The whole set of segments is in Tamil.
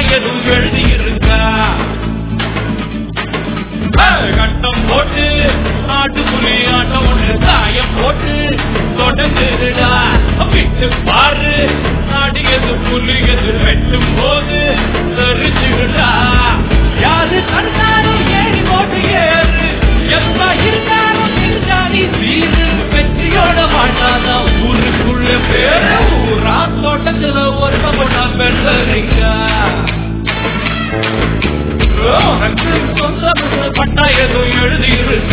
எதுவும் எழுதி இருக்கா கட்டம் போட்டு நாட்டு புலி ஆட்டம் ஒண்ணு சாயம் போட்டு தொடங்குதுடா விட்டு பாரு நாடு எது புலி எது வெட்டும் போது தெரிஞ்சுடா யாரு தடுத்தாலும் ஏறி போட்டு ஏறு எப்ப இருந்தாலும் இருந்தாடி சீரு வெற்றியோட மாட்டாதா ஊருக்குள்ள பேரு ஊரா தோட்டத்துல ஒரு பொண்ணா பெருங்க உனக்கு சொந்த பட்டா எதுவும் எழுதியிருக்க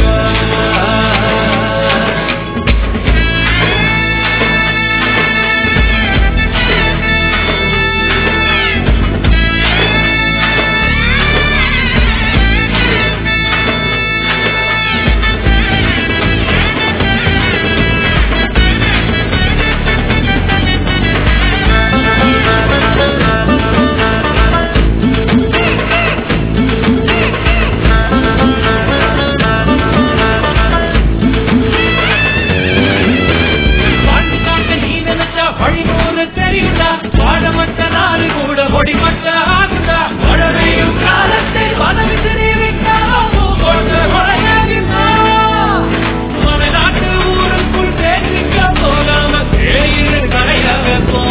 பாட்டுக்காக்க நீ நினைச்சா வழிநூறு தெரியுண்டா வாழமட்ட நாடு கூட ஒடிமட்ட ஆகுண்டா மழவையும் காலத்தில் வனவி தெரிவிக்காம போட்டு மழையாகின்றா நாட்டு ஊருக்குள் தேசிக்க போகாம தேயிரு கரையாக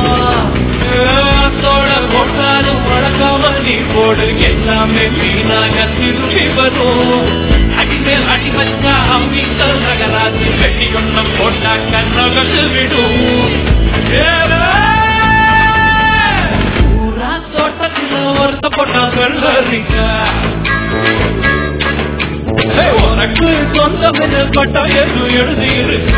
போட போட்டாலும் வழக்காம நீ போடு எல்லாமே வீணாக திரும்பி வரும் அடிமேல் அடி வச்சா அம்பிக்கல் நகராது வெட்டி ஒண்ணம் போட்டா கண்ணகத்து விடும் பூரா தோட்டத்தில் ஒருத்த போட்டா வெள்ளரிக்க உனக்கு சொந்தம் என்று பட்டா எது எழுதியிருக்க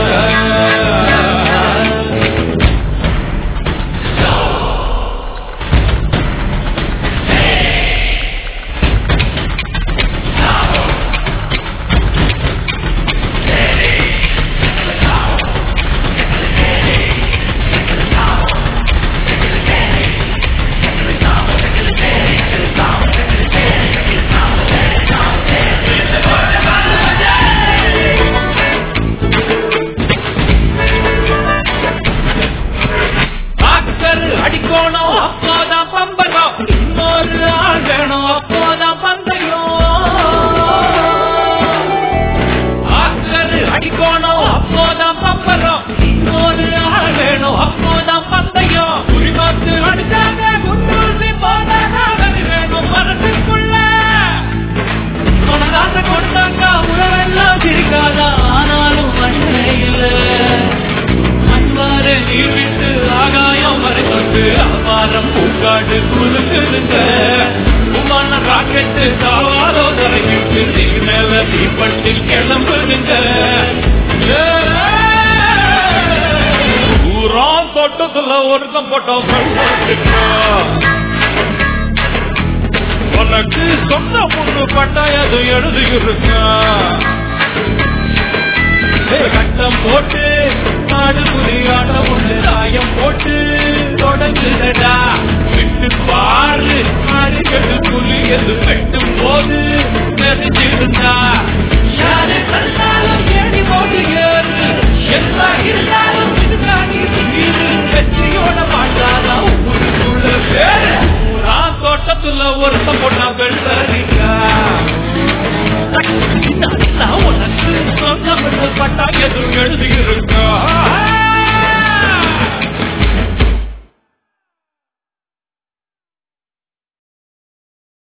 டாக்டர் அடிக்கணும் அப்போதான் பம்பரம் இன்னொரு ஆள் வேணும் அப்போதான் பந்தயம் டாக்டர் அடிக்கணும் அப்போதான் பம்பரம் இன்னொரு ஆள் வேணும் அப்போதான் பந்தயம் குறிமாத்து அடிச்சாங்க குண்டூசி போதான் வேணும் மனசுக்குள்ள மனதாசை கொடுத்தாங்க உறவெல்லாம் சிரிக்காதா ஆனாலும் மண்ணே இல்லை மண்வாறு நீர் விட்டு ஆகாயம் வரை கொண்டு அபாரம் பூக்காடு குலுக்குதுங்க உமான ராக்கெட்டு தாவாலோ தரையிட்டு நீர் மேல தீப்பட்டு கிளம்புதுங்க ஊரா தோட்டத்துல ஒருத்தம் போட்டோம் உனக்கு சொந்த பொண்ணு பட்டாயது எழுதியிருக்கா கட்டம் போட்டு நாடு புலியாட்டம் ஒன்று சாயம் போட்டு தொடங்குதடா விட்டு பாரு நாடுகள் புலி என்று கட்டும் போது தெரிஞ்சிருந்தா யாரு கண்டாலும்